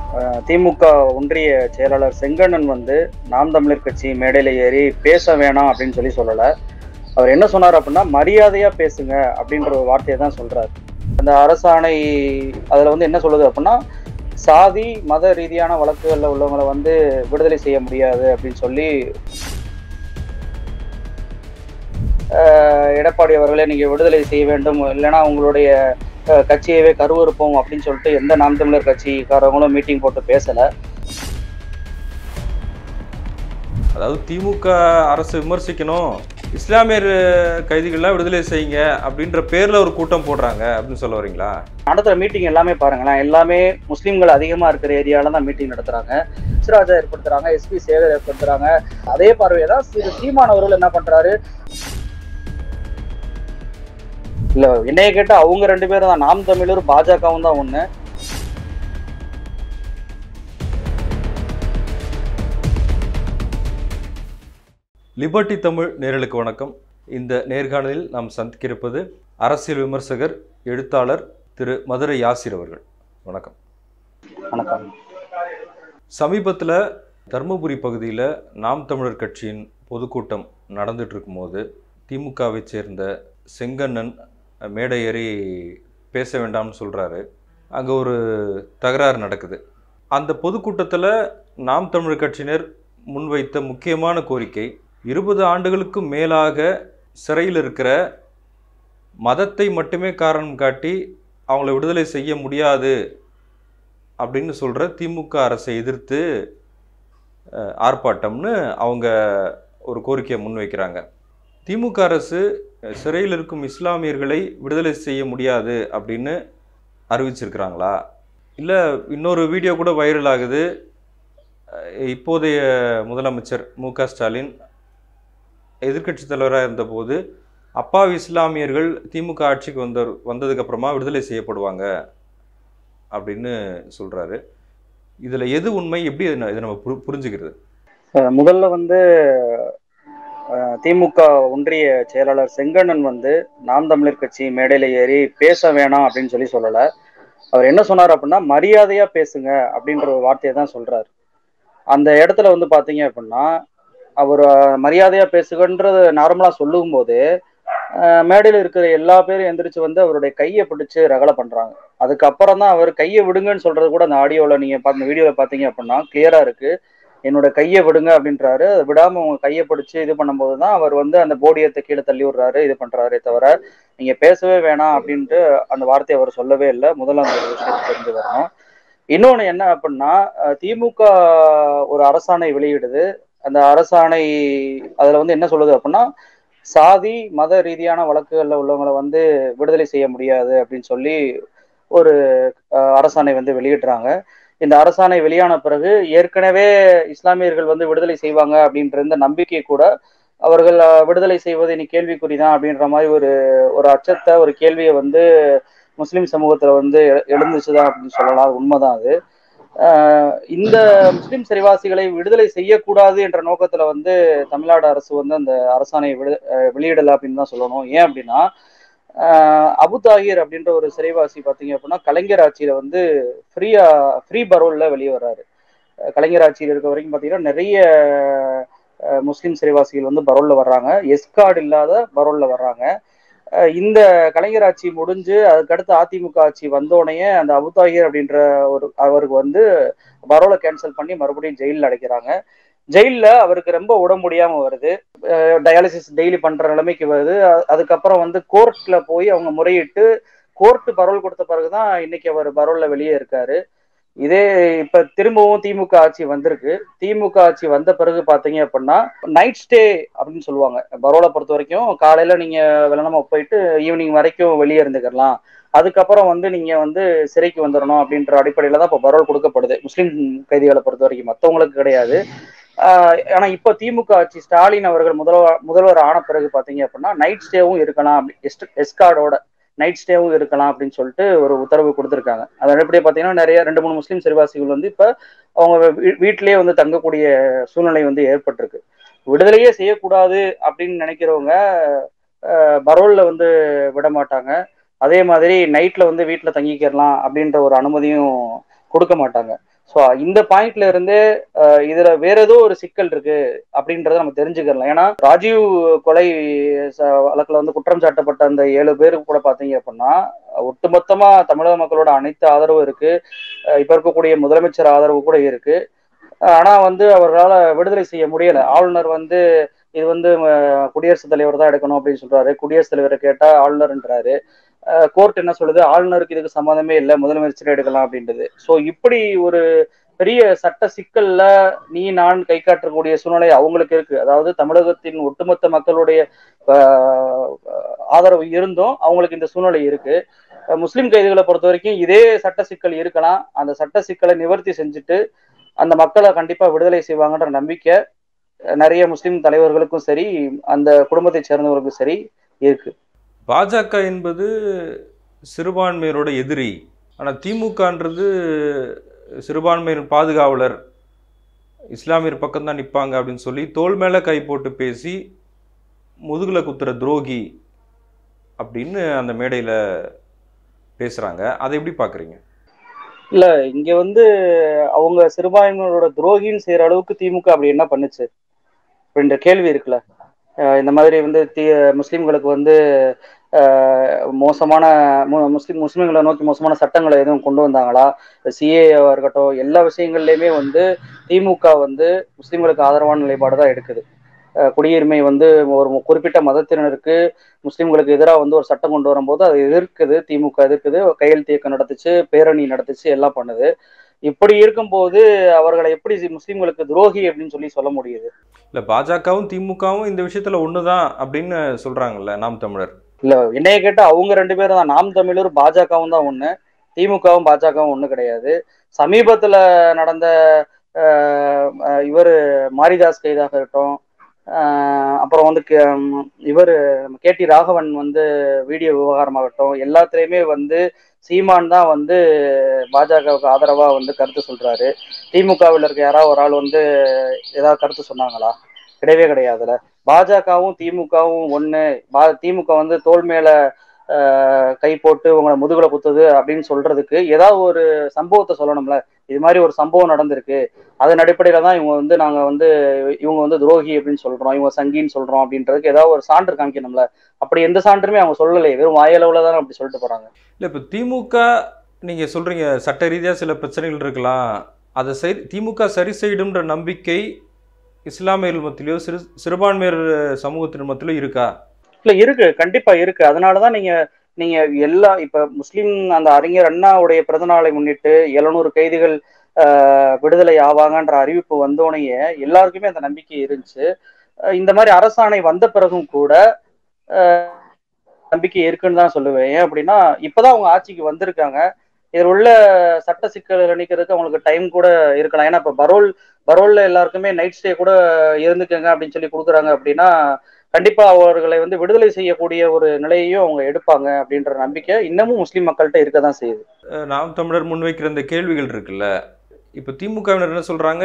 அஹ் திமுக ஒன்றிய செயலாளர் செங்கண்ணன் வந்து நாம் தமிழர் கட்சி மேடையில ஏறி பேச வேணாம் அப்படின்னு சொல்லி சொல்லல அவர் என்ன சொன்னார் அப்படின்னா மரியாதையா பேசுங்க அப்படின்ற ஒரு வார்த்தையை தான் சொல்றாரு அந்த அரசாணை அதுல வந்து என்ன சொல்லுது அப்படின்னா சாதி மத ரீதியான வழக்குகள்ல உள்ளவங்களை வந்து விடுதலை செய்ய முடியாது அப்படின்னு சொல்லி அஹ் எடப்பாடி அவர்களே நீங்க விடுதலை செய்ய வேண்டும் இல்லைன்னா உங்களுடைய அஹ், கட்சியவே கருவறுப்போம் அப்படின்னு சொல்லிட்டு எந்த நாம் தமிழர் கட்சிக்காரவங்களும் மீட்டிங் போட்டு பேசல அதாவது திமுக அரசு விமர்சிக்கணும் இஸ்லாமியர் கைதிகள்லாம் விடுதலை செய்யுங்க அப்படின்ற பேர்ல ஒரு கூட்டம் போடுறாங்க அப்படின்னு சொல்ல வரீங்களா நடத்துற மீட்டிங் எல்லாமே பாருங்களேன் எல்லாமே முஸ்லீம்கள் அதிகமா இருக்கிற ஏரியால தான் மீட்டிங் நடத்துறாங்க சிராஜா ஏற்படுத்துறாங்க எஸ்பி சேகர் ஏற்படுத்துறாங்க அதே பார்வையை தான் திரு சீமான் அவர்கள் என்ன பண்றாரு இல்ல என்னைய கேட்டா அவங்க ரெண்டு பேரும் தான் நாம் தமிழர் பாஜகவும் தான் ஒண்ணு லிபர்ட்டி தமிழ் நேரலுக்கு வணக்கம் இந்த நேர்காணலில் நாம் சந்திக்கிருப்பது அரசியல் விமர்சகர் எழுத்தாளர் திரு மதுரை யாசிர் அவர்கள் வணக்கம் வணக்கம் சமீபத்தில் தருமபுரி பகுதியில் நாம் தமிழர் கட்சியின் பொதுக்கூட்டம் நடந்துட்டு இருக்கும்போது திமுகவை சேர்ந்த செங்கண்ணன் மேடை ஏறி பேச வேண்டாம்னு சொல்கிறாரு அங்கே ஒரு தகராறு நடக்குது அந்த பொதுக்கூட்டத்தில் நாம் தமிழர் கட்சியினர் முன்வைத்த முக்கியமான கோரிக்கை இருபது ஆண்டுகளுக்கு மேலாக சிறையில் இருக்கிற மதத்தை மட்டுமே காரணம் காட்டி அவங்கள விடுதலை செய்ய முடியாது அப்படின்னு சொல்கிற திமுக அரசை எதிர்த்து அஹ், ஆர்ப்பாட்டம்னு அவங்க ஒரு கோரிக்கையை முன்வைக்கிறாங்க திமுக அரசு அஹ், சிறையில் இருக்கும் இஸ்லாமியர்களை விடுதலை செய்ய முடியாது அப்படின்னு அறிவிச்சிருக்கிறாங்களா இல்லை இன்னொரு வீடியோ கூட வைரல் ஆகுது அஹ், இப்போதைய முதலமைச்சர் மு க ஸ்டாலின் எதிர்க்கட்சித் தலைவராக இருந்தபோது அப்பாவி இஸ்லாமியர்கள் திமுக ஆட்சிக்கு வந்த வந்ததுக்கப்புறமா விடுதலை செய்யப்படுவாங்க அப்படின்னு சொல்கிறாரு இதில் எது உண்மை எப்படி இதை ந- இதை நம்ம புரி புரிஞ்சுக்கிறது அஹ் முதல்ல வந்து அஹ், திமுக ஒன்றிய செயலாளர் செங்கண்ணன் வந்து நாம் தமிழர் கட்சி மேடையில ஏறி பேச வேணாம் அப்படின்னு சொல்லி சொல்லல அவர் என்ன சொன்னார் அப்படின்னா மரியாதையா பேசுங்க அப்படின்ற ஒரு வார்த்தையை தான் சொல்றாரு அந்த இடத்துல வந்து பாத்தீங்க அப்படின்னா அவர் அஹ், மரியாதையா பேசுகன்றது நார்மலா சொல்லும் போது அஹ், மேடையில இருக்கிற எல்லா பேரும் எந்திரிச்சு வந்து அவருடைய கையை பிடிச்சு ரகலை பண்றாங்க அதுக்கப்புறம் தான் அவர் கையை விடுங்கன்னு சொல்றது கூட அந்த ஆடியோல நீங்க பார்த்த வீடியோல பாத்தீங்க அப்படின்னா கிளியரா இருக்கு என்னோட கையை விடுங்க அப்படின்றாரு அதை விடாம அவங்க கையை பிடிச்சு இது பண்ணும்போது தான் அவர் வந்து அந்த போடியத்தை கீழே தள்ளி விடுறாரு இது பண்றாரே தவிர நீங்க பேசவே வேணாம் அப்படின்ட்டு அந்த வார்த்தையை அவர் சொல்லவே இல்லை முதல்ல அந்த ஒரு விஷயத்தை தெரிஞ்சு வரணும் இன்னொன்னு என்ன அப்படின்னா அஹ் திமுக ஒரு அரசாணை வெளியிடுது அந்த அரசாணை அதுல வந்து என்ன சொல்லுது அப்படின்னா சாதி மத ரீதியான வழக்குகள்ல உள்ளவங்களை வந்து விடுதலை செய்ய முடியாது அப்படின்னு சொல்லி ஒரு அஹ், அரசாணை வந்து வெளியிடுறாங்க இந்த அரசாணை வெளியான பிறகு ஏற்கனவே இஸ்லாமியர்கள் வந்து விடுதலை செய்வாங்க அப்படின்ற இந்த நம்பிக்கை கூட அவர்கள் அஹ், விடுதலை செய்வது இனி கேள்விக்குறிதான் அப்படின்ற மாதிரி ஒரு ஒரு அச்சத்தை ஒரு கேள்வியை வந்து முஸ்லிம் சமூகத்துல வந்து எ- எழுந்துச்சுதான் அப்படின்னு சொல்லலாம் அது உண்மைதான் அது அஹ், இந்த முஸ்லிம் சிறைவாசிகளை விடுதலை செய்யக்கூடாது என்ற நோக்கத்துல வந்து தமிழ்நாடு அரசு வந்து அந்த அரசாணையை விடு அஹ், வெளியிடல அப்படின்னு தான் சொல்லணும் ஏன் அப்படின்னா அஹ், அபு தாகிர் அப்படின்ற ஒரு சிறைவாசி பாத்தீங்க அப்படின்னா கலைஞர் ஆட்சியில வந்து ஃப்ரீயா ஃப்ரீ பரோல்ல வெளியே வர்றாரு அஹ் கலைஞர் ஆட்சியில் இருக்க வரைக்கும் பார்த்தீங்கன்னா நிறைய அஹ், முஸ்லிம் சிறைவாசிகள் வந்து பரோல்ல வர்றாங்க எஸ்கார்டு இல்லாத பரோல்ல வர்றாங்க அஹ் இந்த கலைஞர் ஆட்சி முடிஞ்சு அதுக்கடுத்து அதிமுக ஆட்சி வந்தோடனே அந்த அபுதாகிர் அப்படின்ற ஒரு அவருக்கு வந்து பரோலை கேன்சல் பண்ணி மறுபடியும் ஜெயிலில் அடைக்கிறாங்க ஜெயிலில் அவருக்கு ரொம்ப உடம்பு முடியாம வருது டயாலிசிஸ் டெய்லி பண்ற நிலைமைக்கு வருது அ- அதுக்கப்புறம் வந்து கோர்ட்ல போய் அவங்க முறையிட்டு கோர்ட் பரோல் கொடுத்த பிறகுதான் இன்னைக்கு அவர் பரோல்ல வெளியே இருக்காரு இதே இப்ப திரும்பவும் திமுக ஆட்சி வந்திருக்கு திமுக ஆட்சி வந்த பிறகு பாத்தீங்க அப்படின்னா நைட் ஸ்டே அப்படின்னு சொல்லுவாங்க பரோலை பொறுத்த வரைக்கும் காலையில நீங்க வெள்ளனமா போயிட்டு ஈவினிங் வரைக்கும் வெளியே இருந்துக்கலாம் அதுக்கப்புறம் வந்து நீங்க வந்து சிறைக்கு வந்துடணும் அப்படின்ற அடிப்படையில தான் இப்போ பரோல் கொடுக்கப்படுது முஸ்லீம் கைதிகளை பொறுத்த வரைக்கும் மற்றவங்களுக்கு கிடையாது ஆஹ் ஆனா இப்போ திமுக ஆட்சி ஸ்டாலின் அவர்கள் முதல்வர் முதல்வர் ஆன பிறகு பாத்தீங்க அப்படின்னா நைட் ஸ்டேவும் இருக்கலாம் அப்படி எஸ்கார்டோட நைட் ஸ்டேவும் இருக்கலாம் அப்படின்னு சொல்லிட்டு ஒரு உத்தரவு கொடுத்துருக்காங்க அது எப்படி பார்த்தீங்கன்னா நிறைய ரெண்டு மூணு முஸ்லீம் சிறைவாசிகள் வந்து இப்போ அவங்க வீ- வீட்டிலேயே வந்து தங்கக்கூடிய சூழ்நிலை வந்து ஏற்பட்டிருக்கு விடுதலையே செய்யக்கூடாது அப்படின்னு நினைக்கிறவங்க அஹ், பரோல்ல வந்து விட மாட்டாங்க அதே மாதிரி நைட்ல வந்து வீட்டில் தங்கிக்கிறலாம் அப்படின்ற ஒரு அனுமதியும் கொடுக்க மாட்டாங்க ஸோ இந்த பாயிண்ட்ல இருந்தே அஹ், இதுல வேற ஏதோ ஒரு சிக்கல் இருக்கு அப்படின்றத நம்ம தெரிஞ்சுக்கலாம் ஏன்னா ராஜீவ் கொலை ச- வழக்குல வந்து குற்றம் சாட்டப்பட்ட அந்த ஏழு பேருக்கு கூட பாத்தீங்க அப்படின்னா ஒட்டுமொத்தமா தமிழக மக்களோட அனைத்து ஆதரவும் இருக்கு அஹ், இப்ப இருக்கக்கூடிய முதலமைச்சர் ஆதரவு கூட இருக்கு அஹ், ஆனா வந்து அவர்களால் விடுதலை செய்ய முடியல ஆளுநர் வந்து இது வந்து அஹ், குடியரசுத் தலைவர் தான் எடுக்கணும் அப்படின்னு சொல்றாரு குடியரசுத் தலைவரை கேட்டா ஆளுநர்ன்றாரு கோர்ட் என்ன சொல்லுது ஆளுநருக்கு இதுக்கு சம்மந்தமே இல்லை முதலமைச்சர் எடுக்கலாம் அப்படின்றது ஸோ இப்படி ஒரு பெரிய சட்ட சிக்கல்ல நீ நான் கை காட்டக்கூடிய சூழ்நிலை அவங்களுக்கு இருக்கு அதாவது தமிழகத்தின் ஒட்டுமொத்த மக்களுடைய ஆஹ், ஆதரவு இருந்தும் அவங்களுக்கு இந்த சூழ்நிலை இருக்கு அஹ் முஸ்லிம் கைதிகளை பொறுத்த வரைக்கும் இதே சட்ட சிக்கல் இருக்கலாம் அந்த சட்ட சிக்கலை நிவர்த்தி செஞ்சுட்டு அந்த மக்களை கண்டிப்பா விடுதலை செய்வாங்கன்ற நம்பிக்கை அஹ், நிறைய முஸ்லிம் தலைவர்களுக்கும் சரி அந்த குடும்பத்தை சேர்ந்தவர்களுக்கும் சரி இருக்கு பாஜக என்பது சிறுபான்மையரோட எதிரி ஆனால் திமுகன்றது சிறுபான்மையின் பாதுகாவலர் இஸ்லாமியர் பக்கம்தான் நிற்பாங்க அப்படின்னு சொல்லி தோள் மேலே கை போட்டு பேசி முதுகுல குத்துற துரோகி அப்படின்னு அந்த மேடையில் பேசுகிறாங்க அதை எப்படி பார்க்குறீங்க இல்ல இங்க வந்து அவங்க சிறுபான்மையினரோட துரோகின்னு செய்யற அளவுக்கு திமுக அப்படி என்ன பண்ணுச்சு அப்படின்ற கேள்வி இருக்குல்ல அஹ் இந்த மாதிரி வந்து தி முஸ்லிம்களுக்கு வந்து அஹ், மோசமான மு- முஸ்லிம் முஸ்லிம்களை நோக்கி மோசமான சட்டங்களை எதுவும் கொண்டு வந்தாங்களா சிஏவா இருக்கட்டும் எல்லா விஷயங்கள்லயுமே வந்து திமுக வந்து முஸ்லிம்களுக்கு ஆதரவான நிலைப்பாடு தான் எடுக்குது அஹ் குடியுரிமை வந்து ஒரு குறிப்பிட்ட மதத்தினருக்கு முஸ்லிம்களுக்கு எதிராக வந்து ஒரு சட்டம் கொண்டு வரும்போது அது எதிர்க்குது திமுக எதிர்க்குது கையெழுத்து இயக்கம் நடத்துச்சு பேரணி நடத்துச்சு எல்லாம் பண்ணுது இப்படி இருக்கும்போது அவர்களை எப்படி சி- முஸ்லிம்களுக்கு துரோகி அப்படின்னு சொல்லி சொல்ல முடியுது இல்லை பாஜகவும் திமுகவும் இந்த விஷயத்தில் ஒன்று தான் அப்படின்னு சொல்கிறாங்கல்ல நாம் தமிழர் இல்ல என்னைய கேட்டா அவங்க ரெண்டு பேரும் தான் நாம் தமிழர் பாஜகவும் தான் ஒண்ணு திமுகவும் பாஜகவும் ஒண்ணு கிடையாது சமீபத்துல நடந்த ஆஹ், ஆஹ், இவரு மாரிதாஸ் கைதாக இருக்கட்டும் ஆஹ், அப்புறம் வந்து இவர் கே டி ராகவன் வந்து வீடியோ விவகாரமாகட்டும் எல்லாத்துலயுமே வந்து சீமான் தான் வந்து பாஜகவுக்கு ஆதரவா வந்து கருத்து சொல்றாரு திமுகவில் இருக்க யாராவது ஒரு ஆள் வந்து ஏதாவது கருத்து சொன்னாங்களா கிடையவே கிடையாதுல பாஜகவும் திமுகவும் ஒண்ணு பா திமுக வந்து தோல் மேல ஆஹ், கை போட்டு உங்களை முதுகுல குத்துது அப்படின்னு சொல்றதுக்கு ஏதாவது ஒரு சம்பவத்தை சொல்லணும்ல இது மாதிரி ஒரு சம்பவம் நடந்திருக்கு அதன் அடிப்படையில தான் இவங்க வந்து நாங்க வந்து இவங்க வந்து துரோகி அப்படின்னு சொல்றோம் இவங்க சங்கின்னு சொல்றோம் அப்படின்றதுக்கு ஏதாவது ஒரு சான்று காமிக்கணும்ல அப்படி எந்த சான்றுமே அவங்க சொல்லலையே வெறும் வாயளவுல தான் அப்படி சொல்லிட்டு போறாங்க இல்லை இப்போ திமுக நீங்கள் சொல்கிறீங்க சட்ட ரீதியாக சில பிரச்சனைகள் இருக்கலாம் அதை சரி திமுக சரி செய்யும்ன்ற நம்பிக்கை இஸ்லாமியர்கள் மத்தியிலையோ சிறு சிறுபான்மையர் சமூகத்தினர் மத்தியிலோ இருக்கா இல்ல இருக்கு கண்டிப்பா இருக்கு அதனாலதான் நீங்க நீங்க எல்லா இப்ப முஸ்லிம் அந்த அறிஞர் அண்ணாவுடைய பிறந்தநாளை முன்னிட்டு எழுநூறு கைதிகள் ஆஹ், விடுதலை ஆவாங்கன்ற அறிவிப்பு வந்தோடனே எல்லாருக்குமே அந்த நம்பிக்கை இருந்துச்சு அஹ் இந்த மாதிரி அரசாணை வந்த பிறகும் கூட ஆஹ், நம்பிக்கை இருக்குன்னு தான் சொல்லுவேன் ஏன் அப்படின்னா இப்பதான் அவங்க ஆட்சிக்கு வந்திருக்காங்க இதில் உள்ள சட்ட சிக்கல்களை நீக்கிறதுக்கு அவங்களுக்கு டைம் கூட இருக்கலாம் ஏன்னா இப்ப பரோல் பரோல்ல எல்லாருக்குமே நைட் ஸ்டே கூட இருந்துக்கங்க அப்படின்னு சொல்லி கொடுக்குறாங்க அப்படின்னா கண்டிப்பா அவர்களை வந்து விடுதலை செய்யக்கூடிய ஒரு நிலையையும் அவங்க எடுப்பாங்க அப்படின்ற நம்பிக்கை இன்னமும் முஸ்லிம் மக்கள்கிட்ட இருக்க தான் செய்யுது அஹ் நாம் தமிழர் முன்வைக்கிற இந்த கேள்விகள் இருக்குல்ல இப்போ திமுகவினர் என்ன சொல்கிறாங்க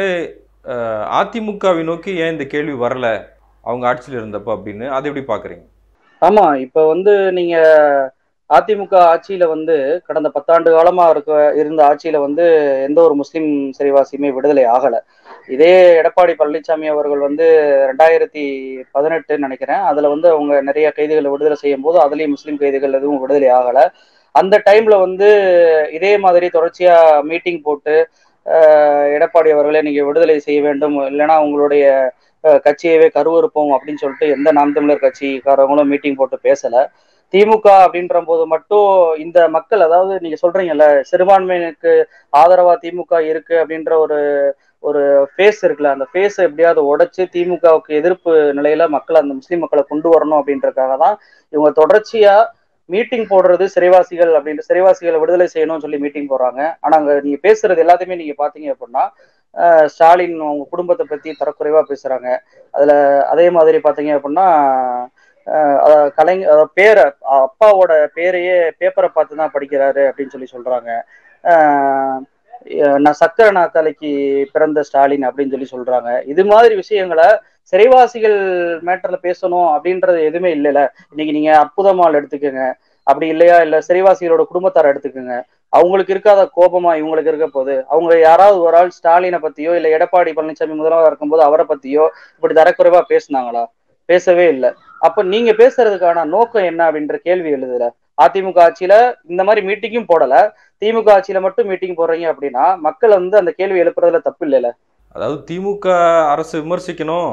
அதிமுகவை நோக்கி ஏன் இந்த கேள்வி வரல அவங்க ஆட்சியில் இருந்தப்போ அப்படின்னு அதை எப்படி பார்க்குறீங்க ஆமா இப்ப வந்து நீங்க அதிமுக ஆட்சியில வந்து கடந்த பத்தாண்டு காலமா இருக்க இருந்த ஆட்சியில வந்து எந்த ஒரு முஸ்லிம் சிறைவாசியுமே விடுதலை ஆகல இதே எடப்பாடி பழனிசாமி அவர்கள் வந்து ரெண்டாயிரத்தி பதினெட்டுன்னு நினைக்கிறேன் அதுல வந்து அவங்க நிறைய கைதிகளை விடுதலை செய்யும் போது அதுலயும் முஸ்லிம் கைதிகள் எதுவும் விடுதலை ஆகல அந்த டைம்ல வந்து இதே மாதிரி தொடர்ச்சியா மீட்டிங் போட்டு ஆஹ், எடப்பாடி அவர்களே நீங்க விடுதலை செய்ய வேண்டும் இல்லைன்னா உங்களுடைய அஹ், கட்சியவே கருவறுப்போம் அப்படின்னு சொல்லிட்டு எந்த நாம் தமிழர் கட்சிக்காரங்களும் மீட்டிங் போட்டு பேசல திமுக அப்படின்ற போது மட்டும் இந்த மக்கள் அதாவது நீங்க சொல்றீங்கல்ல சிறுபான்மையினருக்கு ஆதரவா திமுக இருக்கு அப்படின்ற ஒரு ஒரு ஃபேஸ் இருக்குல்ல அந்த ஃபேஸ் எப்படியாவது உடைச்சு திமுகவுக்கு எதிர்ப்பு நிலையில மக்கள் அந்த முஸ்லீம் மக்களை கொண்டு வரணும் அப்படின்றதுக்காக தான் இவங்க தொடர்ச்சியா மீட்டிங் போடுறது சிறைவாசிகள் அப்படின்ற சிறைவாசிகளை விடுதலை செய்யணும்னு சொல்லி மீட்டிங் போடுறாங்க ஆனா அங்க நீங்க பேசுறது எல்லாத்தையுமே நீங்க பாத்தீங்க அப்படின்னா அஹ், ஸ்டாலின் அவங்க குடும்பத்தை பத்தி தரக்குறைவா பேசுறாங்க அதுல அதே மாதிரி பாத்தீங்க அப்படின்னா அஹ், அதாவது கலைஞர் அதாவது பேரை அப்பாவோட பேரையே பேப்பரை பார்த்து தான் படிக்கிறாரு அப்படின்னு சொல்லி சொல்றாங்க அஹ், நான் சக்கர நாத்தாலைக்கு பிறந்த ஸ்டாலின் அப்படின்னு சொல்லி சொல்றாங்க இது மாதிரி விஷயங்களை சிறைவாசிகள் மேட்டர்ல பேசணும் அப்படின்றது எதுவுமே இல்லைல்ல இன்னைக்கு நீங்க அற்புதமால் எடுத்துக்கோங்க அப்படி இல்லையா இல்ல சிறைவாசிகளோட குடும்பத்தார் எடுத்துக்கோங்க அவங்களுக்கு இருக்காத கோபமா இவங்களுக்கு இருக்க போகுது அவங்க யாராவது ஒரு ஆள் ஸ்டாலினை பத்தியோ இல்ல எடப்பாடி பழனிசாமி முதல்வராக இருக்கும்போது அவரை பத்தியோ இப்படி தரக்குறைவா பேசுனாங்களா பேசவே இல்லை அப்ப நீங்க பேசுறதுக்கான நோக்கம் என்ன அப்படின்ற கேள்வி எழுதுல அதிமுக ஆட்சியில இந்த மாதிரி மீட்டிங்கும் போடல திமுக ஆட்சியில மட்டும் மீட்டிங் போடுறீங்க அப்படின்னா மக்கள் வந்து அந்த கேள்வி எழுப்புறதுல தப்பு இல்லைல்ல அதாவது திமுக அரசு விமர்சிக்கணும்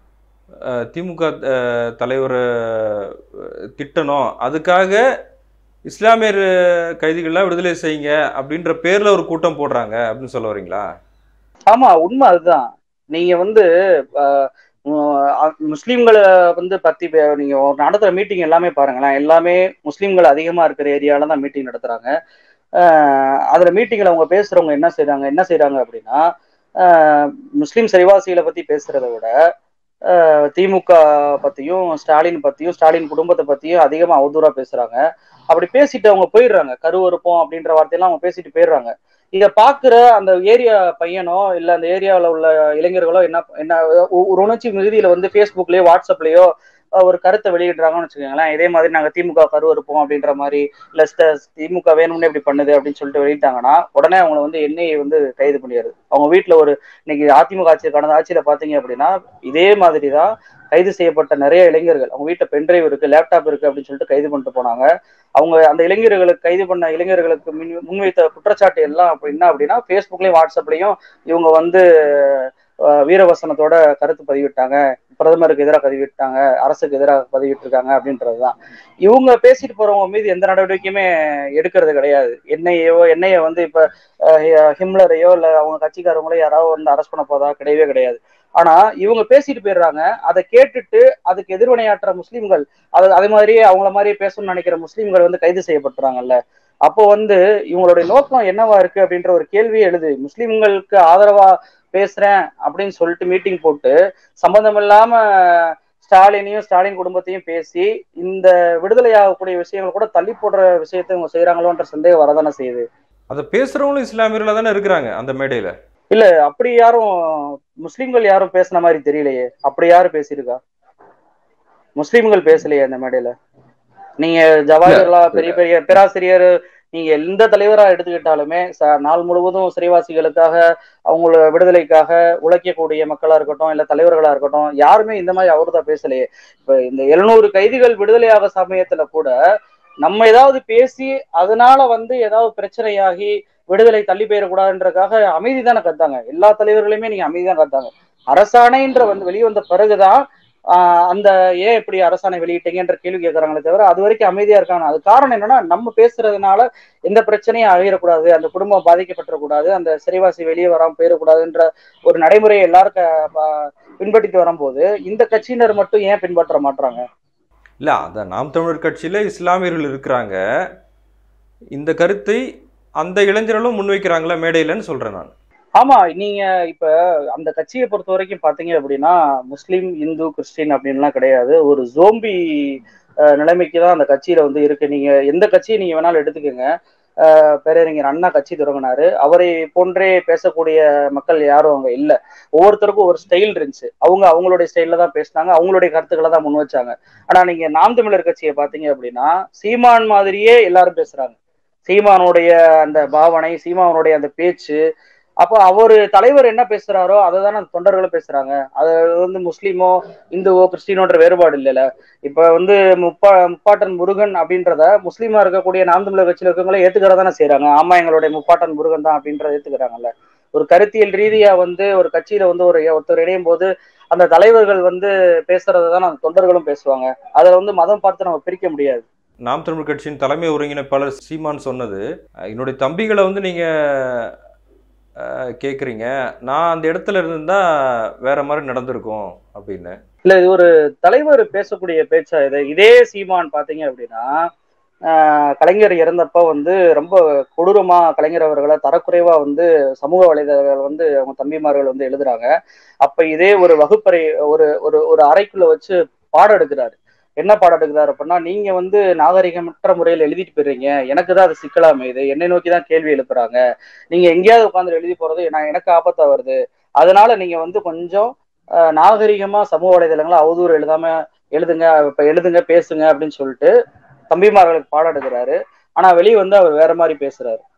அஹ், திமுக அஹ், தலைவரை அஹ், திட்டணும் அதுக்காக இஸ்லாமியர் கைதிகள்லாம் விடுதலை செய்யுங்க அப்படின்ற பேர்ல ஒரு கூட்டம் போடுறாங்க அப்படின்னு சொல்ல வரீங்களா ஆமா உண்மை அதுதான் நீங்க வந்து ஆஹ், உம், முஸ்லிம்களை வந்து பத்தி பே- நீங்க ஒரு நடத்துற மீட்டிங் எல்லாமே பாருங்களேன் எல்லாமே முஸ்லிம்கள் அதிகமா இருக்கிற ஏரியால தான் மீட்டிங் நடத்துறாங்க ஆஹ், அதுல மீட்டிங்ல அவங்க பேசுறவங்க என்ன செய்றாங்க என்ன செய்றாங்க அப்படின்னா ஆஹ், முஸ்லிம் சரிவாசிகளை பத்தி பேசுறதை விட ஆஹ், திமுக பத்தியும் ஸ்டாலின் பத்தியும் ஸ்டாலின் குடும்பத்தை பத்தியும் அதிகமா அவதூறா பேசுறாங்க அப்படி பேசிட்டு அவங்க போயிடுறாங்க கருவறுப்போம் அப்படின்ற வார்த்தையெல்லாம் அவங்க பேசிட்டு போயிடுறாங்க இத பாக்குற அந்த ஏரியா பையனோ இல்ல அந்த ஏரியாவில் உள்ள இளைஞர்களோ என்ன என்ன ஒ- ஒரு உணர்ச்சி மிகுதியில வந்து ஃபேஸ்புக்லயோ வாட்ஸ்அப்லயோ அஹ், ஒரு கருத்தை வெளியிடுறாங்கன்னு வச்சுக்கோங்களேன் இதே மாதிரி நாங்க திமுக கருவறுப்போம் அப்படின்ற மாதிரி இல்ல ஸ்ட- திமுக வேணும்னே இப்படி பண்ணுது அப்படின்னு சொல்லிட்டு வெளியிட்டாங்கன்னா உடனே அவங்களை வந்து என்ஐஏ வந்து கைது பண்ணிடுது அவங்க வீட்டுல ஒரு இன்னைக்கு அதிமுக ஆட்சி கடந்த ஆட்சியில பாத்தீங்க அப்படின்னா இதே மாதிரி தான் கைது செய்யப்பட்ட நிறைய இளைஞர்கள் அவங்க வீட்டுல பென்ட்ரைவ் இருக்கு லேப்டாப் இருக்கு அப்படின்னு சொல்லிட்டு கைது பண்ணிட்டு போனாங்க அவங்க அந்த இளைஞர்களுக்கு கைது பண்ண இளைஞர்களுக்கு முன் முன்வைத்த குற்றச்சாட்டு எல்லாம் அப்ப என்ன அப்படின்னா ஃபேஸ்புக்லயும் வாட்ஸ்அப்லயும் இவங்க வந்து அஹ், வீரவசனத்தோட கருத்து பதிவிட்டாங்க பிரதமருக்கு எதிராக பதிவிட்டாங்க அரசுக்கு எதிராக பதிவிட்டிருக்காங்க அப்படின்றதுதான் இவங்க பேசிட்டு போறவங்க மீது எந்த நடவடிக்கையுமே எடுக்கிறது கிடையாது என்னையோ என்னைய வந்து இப்ப அஹ், ஹிம்லரையோ இல்ல அவங்க கட்சிக்காரங்களோ யாராவது வந்து அரெஸ்ட் பண்ண போதா கிடையவே கிடையாது ஆனா இவங்க பேசிட்டு போயிடுறாங்க அதை கேட்டுட்டு அதுக்கு எதிர்வினையாற்ற முஸ்லிம்கள் அது அதே மாதிரி அவங்கள மாதிரி பேசணும்னு நினைக்கிற முஸ்லிம்கள் வந்து கைது செய்யப்பட்டுறாங்கல்ல அப்போ வந்து இவங்களுடைய நோக்கம் என்னவா இருக்கு அப்படின்ற ஒரு கேள்வியே எழுது முஸ்லிம்களுக்கு ஆதரவா பேசுறேன் அப்படின்னு சொல்லிட்டு மீட்டிங் போட்டு சம்பந்தம் இல்லாம ஸ்டாலினையும் ஸ்டாலின் குடும்பத்தையும் பேசி இந்த விடுதலை ஆகக்கூடிய விஷயங்கள் கூட தள்ளி போடுற விஷயத்தை இவங்க செய்யறாங்களோன்ற சந்தேகம் வரதானே செய்யுது அதை பேசுறவங்களும் இஸ்லாமியர்களா தானே இருக்கிறாங்க அந்த மேடையில இல்ல அப்படி யாரும் முஸ்லிம்கள் யாரும் பேசின மாதிரி தெரியலையே அப்படி யாரு பேசியிருக்கா முஸ்லிம்கள் பேசலையே அந்த மேடையில நீங்க ஜவாஹர்லா பெரிய பெரிய பேராசிரியர் நீங்க எந்த தலைவரா எடுத்துக்கிட்டாலுமே ச- நாள் முழுவதும் சிறைவாசிகளுக்காக அவங்கள விடுதலைக்காக உழைக்கக்கூடிய மக்களா இருக்கட்டும் இல்ல தலைவர்களா இருக்கட்டும் யாருமே இந்த மாதிரி அவர்தான் பேசலையே இப்ப இந்த எழுநூறு கைதிகள் விடுதலையாக சமயத்துல கூட நம்ம ஏதாவது பேசி அதனால வந்து ஏதாவது பிரச்சனையாகி விடுதலை தள்ளி போயிடக்கூடாதுன்றதுக்காக அமைதி தானே கத்தாங்க எல்லா தலைவர்களுமே நீங்க அமைதி தான் கத்தாங்க அரசாணைன்ற வந்து வெளிவந்த பிறகுதான் ஆஹ் அந்த ஏன் இப்படி அரசாணை வெளியிட்டீங்கன்ற கேள்வி கேட்கறாங்களே தவிர அது வரைக்கும் அமைதியா இருக்காங்க அது காரணம் என்னன்னா நம்ம பேசுறதுனால எந்த பிரச்சனையும் ஆகிடக்கூடாது அந்த குடும்பம் பாதிக்கப்பட்டுறக்கூடாது அந்த சிறைவாசி வெளியே வராம போயிடக்கூடாதுன்ற ஒரு நடைமுறையை எல்லாரும் க- ப- பின்பற்றிட்டு வரும்போது இந்த கட்சியினர் மட்டும் ஏன் பின்பற்ற மாட்றாங்க இல்ல அந்த நாம் தமிழர் கட்சியில இஸ்லாமியர்கள் இருக்கிறாங்க இந்த கருத்தை அந்த இளைஞர்களும் முன்வைக்கிறாங்களா மேடையிலன்னு சொல்றேன் நான் ஆமா நீங்க இப்ப அந்த கட்சியை பொறுத்த வரைக்கும் பாத்தீங்க அப்படின்னா முஸ்லீம் இந்து கிறிஸ்டின் அப்படின்லாம் கிடையாது ஒரு ஜோம்பி அஹ், நிலைமைக்கு தான் அந்த கட்சியில வந்து இருக்கு நீங்க எந்த கட்சியை நீங்க வேணாலும் எடுத்துக்கோங்க அஹ், பேரறிஞர் அண்ணா கட்சி தொடங்கினாரு அவரை போன்றே பேசக்கூடிய மக்கள் யாரும் அங்க இல்ல ஒவ்வொருத்தருக்கும் ஒரு ஸ்டைல் இருந்துச்சு அவங்க அவங்களுடைய ஸ்டைல்ல தான் பேசினாங்க அவங்களுடைய கருத்துக்களை தான் முன் வச்சாங்க ஆனா நீங்க நாம் தமிழர் கட்சியை பாத்தீங்க அப்படின்னா சீமான் மாதிரியே எல்லாரும் பேசுறாங்க சீமானுடைய அந்த பாவனை சீமானுடைய அந்த பேச்சு அப்போ அவர் தலைவர் என்ன பேசுறாரோ அதை தானே அந்த தொண்டர்களும் பேசுறாங்க அது வந்து முஸ்லீமோ இந்துவோ கிறிஸ்டினோன்ற வேறுபாடு இல்லைல்ல இப்ப வந்து முப்பா முப்பாட்டன் முருகன் அப்படின்றத முஸ்லீமா இருக்கக்கூடிய நாம் தமிழர் கட்சியில இருக்கவங்களே ஏத்துக்கிறதா தானே செய்றாங்க ஆமா எங்களுடைய முப்பாட்டன் முருகன் தான் அப்படின்றத ஏத்துக்கிறாங்கல்ல ஒரு கருத்தியல் ரீதியா வந்து ஒரு கட்சியில வந்து ஒரு ஒருத்தர் இணையும் போது அந்த தலைவர்கள் வந்து பேசுறதை தான் அந்த தொண்டர்களும் பேசுவாங்க அதை வந்து மதம் பார்த்து நம்ம பிரிக்க முடியாது நாம் தமிழ் கட்சியின் தலைமை ஒருங்கிணைப்பாளர் சீமான் சொன்னது அஹ், என்னுடைய தம்பிகளை வந்து நீங்க அஹ், கேக்குறீங்க நான் அந்த இடத்துல இருந்தா வேற மாதிரி நடந்திருக்கும் அப்படின்னு இல்ல இது ஒரு தலைவர் பேசக்கூடிய பேச்சா இது இதே சீமான் பாத்தீங்க அப்படின்னா ஆஹ் கலைஞர் இறந்தப்ப வந்து ரொம்ப கொடூரமா கலைஞர் அவர்களை தரக்குறைவா வந்து சமூக வலைதளங்கள் வந்து அவங்க தம்பிமார்கள் வந்து எழுதுறாங்க அப்ப இதே ஒரு வகுப்பறை ஒரு ஒரு ஒரு அறைக்குள்ள வச்சு பாடம் எடுக்கிறாரு என்ன பாடம் எடுக்கிறாரு அப்படின்னா நீங்க வந்து நாகரிகமற்ற முறையில் எழுதிட்டு போயிடுறீங்க எனக்கு தான் அது சிக்கலா அமையுது என்னை நோக்கி தான் கேள்வி எழுப்புறாங்க நீங்க எங்கேயாவது உட்காந்து எழுதி போறது நான் எனக்கு ஆபத்தா வருது அதனால நீங்க வந்து கொஞ்சம் அஹ், நாகரிகமா சமூக வலைதளங்களை அவதூறு எழுதாம எழுதுங்க இப்ப எழுதுங்க பேசுங்க அப்படின்னு சொல்லிட்டு தம்பிமார்களுக்கு பாடம் எடுக்கிறாரு ஆனா வெளியே வந்து அவர் வேற மாதிரி பேசுறாரு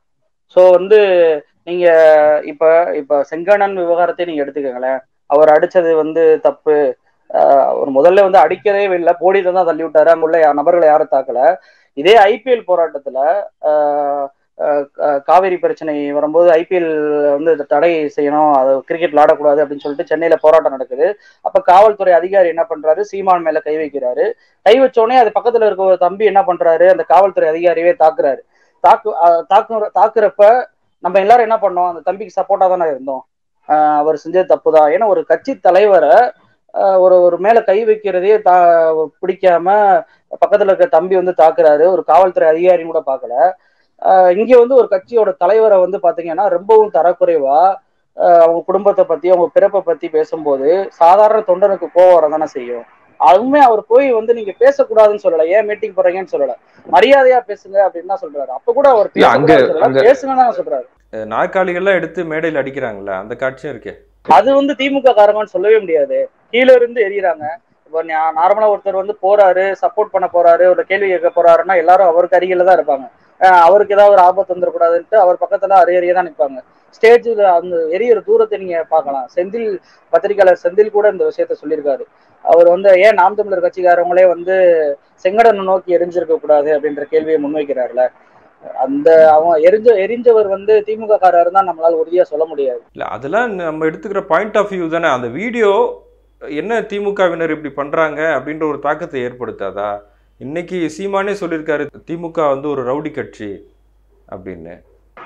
ஸோ வந்து நீங்க இப்ப இப்ப செங்கணன் விவகாரத்தை நீங்க எடுத்துக்கங்களேன் அவர் அடிச்சது வந்து தப்பு ஆஹ் அவர் முதல்ல வந்து அடிக்கவே இல்லை போடியில தான் தள்ளி விட்டாரு அங்குள்ள யா- நபர்களை யாரும் தாக்கல இதே ஐபிஎல் போராட்டத்துல ஆஹ் ஆஹ் கா- காவிரி பிரச்சனை வரும்போது ஐபிஎல் வந்து இதை தடை செய்யணும் அது கிரிக்கெட் விளையாடக்கூடாது அப்படின்னு சொல்லிட்டு சென்னையில போராட்டம் நடக்குது அப்ப காவல்துறை அதிகாரி என்ன பண்றாரு சீமான் மேல கை வைக்கிறாரு கை வச்சோடனே அது பக்கத்துல இருக்க ஒரு தம்பி என்ன பண்றாரு அந்த காவல்துறை அதிகாரியவே தாக்குறாரு தாக்கு ஆஹ் தாக்கு தாக்குறப்ப நம்ம எல்லாரும் என்ன பண்ணோம் அந்த தம்பிக்கு சப்போர்ட்டா தானே இருந்தோம் ஆஹ் அவர் செஞ்சது தப்புதான் ஏன்னா ஒரு கட்சி தலைவரை ஆஹ் ஒரு ஒரு மேல கை வைக்கிறதே தா பிடிக்காம பக்கத்துல இருக்க தம்பி வந்து தாக்குறாரு ஒரு காவல்துறை அதிகாரியும் கூட பார்க்கல ஆஹ் இங்க வந்து ஒரு கட்சியோட தலைவரை வந்து பாத்தீங்கன்னா ரொம்பவும் தரக்குறைவா ஆஹ் அவங்க குடும்பத்தை பத்தி அவங்க பிறப்பை பத்தி பேசும்போது சாதாரண தொண்டனுக்கு கோவம் வரதானே செய்யும் அதுவுமே அவர் போய் வந்து நீங்க பேசக்கூடாதுன்னு சொல்லல ஏன் மீட்டிங் போறீங்கன்னு சொல்லல மரியாதையா பேசுங்க அப்படின்னு தான் சொல்றாரு அப்ப கூட அவர் இல்ல, அங்க- பேசக்கூடாதுன்னு சொல்லல அங்க- பேசுங்க தான் சொல்றாரு அஹ் நாற்காலிகள்லாம் எடுத்து மேடையில் அடிக்கிறாங்கல்ல அந்த காட்சியும் இருக்கே அது வந்து திமுக காரங்கன்னு சொல்லவே முடியாது கீழ இருந்து எரியறாங்க இப்போ நார்மலா ஒருத்தர் வந்து போறாரு சப்போர்ட் பண்ண போறாரு ஒரு கேள்வி கேட்க போறாருன்னா எல்லாரும் அவருக்கு அருகில தான் இருப்பாங்க அஹ் அவருக்கு ஏதாவது ஒரு ஆபத்து வந்துடக்கூடாதுன்ட்டு அவர் பக்கத்துல அரையறிய தான் நிற்பாங்க ஸ்டேஜ்ல அந்த எரியற தூரத்தை நீங்க பார்க்கலாம் செந்தில் பத்திரிகையாளர் செந்தில் கூட இந்த விஷயத்த சொல்லியிருக்காரு அவர் வந்து ஏன் நாம் தமிழர் கட்சிக்காரங்களே வந்து செங்கடனை நோக்கி எரிஞ்சிருக்க கூடாது அப்படின்ற கேள்வியை முன்வைக்கிறாருல அந்த அவன் எரிஞ்ச எரிஞ்சவர் வந்து திமுக காரர் தான் நம்மளால உறுதியா சொல்ல முடியாது இல்லை அதெல்லாம் நம்ம எடுத்துக்கிற பாயிண்ட் ஆஃப் வியூ தானே அந்த வீடியோ என்ன திமுகவினர் இப்படி பண்றாங்க அப்படின்ற ஒரு தாக்கத்தை ஏற்படுத்தாதா இன்னைக்கு சீமானே சொல்லியிருக்காரு திமுக வந்து ஒரு ரவுடி கட்சி அப்படின்னு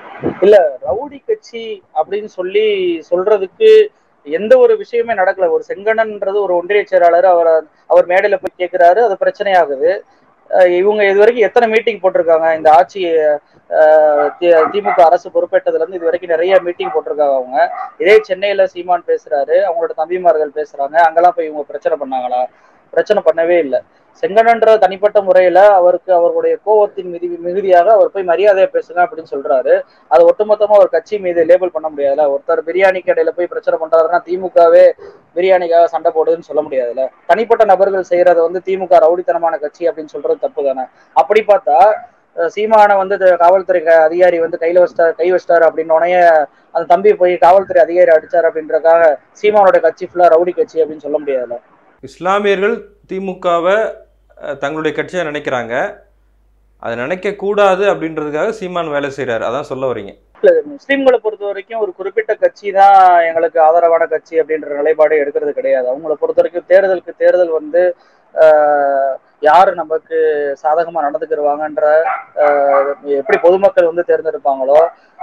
ரவுடி கட்சி அப்படின்னு சொல்லி சொல்றதுக்கு எந்த ஒரு விஷயமே நடக்கல ஒரு செங்கண்ணன்ன்றது ஒரு ஒன்றிய செயலாளர் அவர் அவர் மேடையில போய் கேட்கிறாரு அது பிரச்சனையாகுது அஹ் இவங்க இது வரைக்கும் எத்தனை மீட்டிங் போட்டிருக்காங்க இந்த ஆட்சி அஹ், தி- திமுக அரசு பொறுப்பேற்றதுல இருந்து இது வரைக்கும் நிறைய மீட்டிங் போட்டிருக்காங்க அவங்க இதே சென்னையில சீமான் பேசுறாரு அவங்களோட தம்பிமார்கள் பேசுறாங்க அங்கெல்லாம் போய் இவங்க பிரச்சனை பண்ணாங்களா பிரச்சனை பண்ணவே இல்லை செங்கனன்ற தனிப்பட்ட முறையில அவருக்கு அவருடைய கோவத்தின் மிதி மிகுதியாக அவர் போய் மரியாதையா பேசுங்க அப்படின்னு சொல்றாரு அது ஒட்டுமொத்தமா ஒரு கட்சி மீது லேபிள் பண்ண முடியாதுல்ல ஒருத்தர் பிரியாணி கடையில போய் பிரச்சனை பண்றாருன்னா திமுகவே பிரியாணிக்காக சண்டை போடுதுன்னு சொல்ல முடியாதுல்ல தனிப்பட்ட நபர்கள் செய்யறத வந்து திமுக ரவுடித்தனமான கட்சி அப்படின்னு சொல்றது தப்பு தானே அப்படி பார்த்தா அஹ் சீமானை வந்து இந்த காவல்துறை க- அதிகாரி வந்து கையில வச்சிட்டாரு கை வச்சிட்டாரு அப்படின்னு உடனே அந்த தம்பி போய் காவல்துறை அதிகாரி அடிச்சாரு அப்படின்றக்காக சீமானோட கட்சி ஃபுல்லா ரவுடி கட்சி அப்படின்னு சொல்ல முடியாதுல்ல இஸ்லாமியர்கள் திமுகவை தங்களுடைய கட்சியா நினைக்கிறாங்க அதை நினைக்க கூடாது அப்படின்றதுக்காக சீமான் வேலை செய்றாரு அதான் சொல்ல வரீங்க முஸ்லிம்களை பொறுத்த வரைக்கும் ஒரு குறிப்பிட்ட கட்சி தான் எங்களுக்கு ஆதரவான கட்சி அப்படின்ற நிலைப்பாடு எடுக்கிறது கிடையாது அவங்கள பொறுத்த வரைக்கும் தேர்தலுக்கு தேர்தல் வந்து ஆஹ், யாரு நமக்கு சாதகமா நடந்துக்கிடுவாங்கன்ற ஆஹ், எப்படி பொதுமக்கள் வந்து தேர்ந்தெடுப்பாங்களோ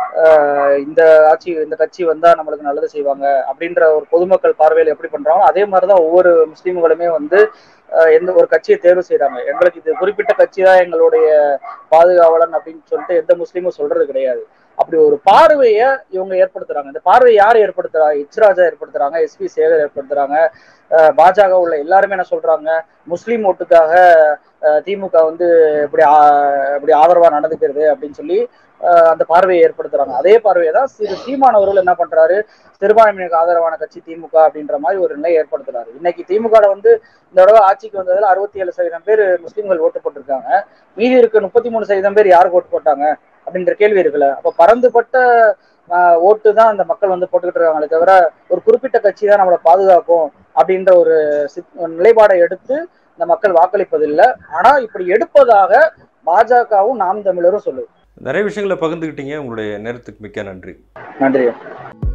ஆஹ், இந்த ஆட்சி இந்த கட்சி வந்தா நம்மளுக்கு நல்லது செய்வாங்க அப்படின்ற ஒரு பொதுமக்கள் பார்வையில் எப்படி பண்றாங்களோ அதே மாதிரிதான் ஒவ்வொரு முஸ்லீம்களுமே வந்து ஆஹ், எந்த ஒரு கட்சியை தேர்வு செய்றாங்க எங்களுக்கு இது குறிப்பிட்ட கட்சி தான் எங்களுடைய பாதுகாவலன் அப்படின்னு சொல்லிட்டு எந்த முஸ்லீமும் சொல்றது கிடையாது அப்படி ஒரு பார்வையை இவங்க ஏற்படுத்துறாங்க இந்த பார்வையை யார் ஏற்படுத்துறா எச் ராஜா ஏற்படுத்துறாங்க எஸ்பி சேகர் ஏற்படுத்துறாங்க அஹ் பாஜக உள்ள எல்லாருமே என்ன சொல்றாங்க முஸ்லீம் ஓட்டுக்காக அஹ் திமுக வந்து இப்படி ஆ- இப்படி ஆதரவா நடந்துக்கிறது அப்படின்னு சொல்லி அஹ் அந்த பார்வையை ஏற்படுத்துறாங்க அதே பார்வையை தான் திரு சீமான் அவர்கள் என்ன பண்றாரு சிறுபான்மையினருக்கு ஆதரவான கட்சி திமுக அப்படின்ற மாதிரி ஒரு நிலையை ஏற்படுத்துறாரு இன்னைக்கு திமுக ல வந்து இந்த தடவை ஆட்சிக்கு வந்ததுல அறுபத்தி ஏழு சதவீதம் பேர் முஸ்லீம்கள் ஓட்டு போட்டிருக்காங்க மீதி இருக்க முப்பத்தி மூணு சதவீதம் பேர் யாருக்கு ஓட்டு போட்டாங்க அப்படின்ற கேள்வி இருக்குல்ல அப்ப பறந்துபட்ட ஆஹ், ஓட்டு தான் அந்த மக்கள் வந்து போட்டுக்கிட்டு இருக்காங்களே தவிர ஒரு குறிப்பிட்ட கட்சி தான் நம்மளை பாதுகாக்கும் அப்படின்ற ஒரு சித்- நிலைப்பாடை எடுத்து இந்த மக்கள் வாக்களிப்பதில்லை ஆனா இப்படி எடுப்பதாக பாஜகவும் நாம் தமிழரும் சொல்லுது நிறைய விஷயங்களை பகிர்ந்துக்கிட்டீங்க உங்களுடைய நேரத்துக்கு மிக்க நன்றி நன்றி